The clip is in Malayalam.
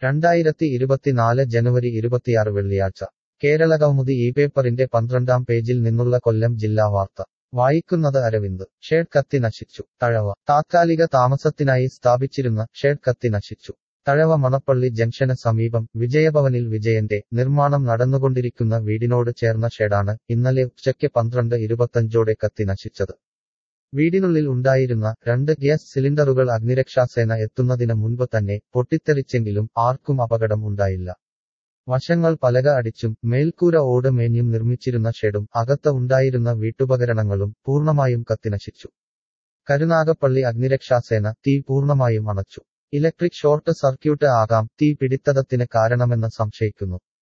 രണ്ടായിരത്തി ഇരുപത്തിനാല് ജനുവരി ഇരുപത്തിയാറ് വെള്ളിയാഴ്ച കേരളകൗമുദി ഈ പേപ്പറിന്റെ പന്ത്രണ്ടാം പേജിൽ നിന്നുള്ള കൊല്ലം ജില്ലാ വാർത്ത വായിക്കുന്നത് അരവിന്ദ് ഷേഡ് കത്തി നശിച്ചു തഴവ താത്കാലിക താമസത്തിനായി സ്ഥാപിച്ചിരുന്ന ഷേഡ് കത്തി നശിച്ചു തഴവ മണപ്പള്ളി ജംഗ്ഷന് സമീപം വിജയഭവനിൽ വിജയന്റെ നിർമ്മാണം നടന്നുകൊണ്ടിരിക്കുന്ന വീടിനോട് ചേർന്ന ഷെഡാണ് ഇന്നലെ ഉച്ചയ്ക്ക് പന്ത്രണ്ട് ഇരുപത്തഞ്ചോടെ കത്തി നശിച്ചത് വീടിനുള്ളിൽ ഉണ്ടായിരുന്ന രണ്ട് ഗ്യാസ് സിലിണ്ടറുകൾ അഗ്നിരക്ഷാസേന എത്തുന്നതിന് മുൻപ് തന്നെ പൊട്ടിത്തെറിച്ചെങ്കിലും ആർക്കും അപകടം ഉണ്ടായില്ല വശങ്ങൾ പലക അടിച്ചും മേൽക്കൂര ഓട് മേഞ്ഞും നിർമ്മിച്ചിരുന്ന ഷെഡും അകത്ത് ഉണ്ടായിരുന്ന വീട്ടുപകരണങ്ങളും പൂർണ്ണമായും കത്തിനശിച്ചു കരുനാഗപ്പള്ളി അഗ്നിരക്ഷാസേന തീ പൂർണ്ണമായും അണച്ചു ഇലക്ട്രിക് ഷോർട്ട് സർക്യൂട്ട് ആകാം തീ പിടിത്തതത്തിന് കാരണമെന്ന് സംശയിക്കുന്നു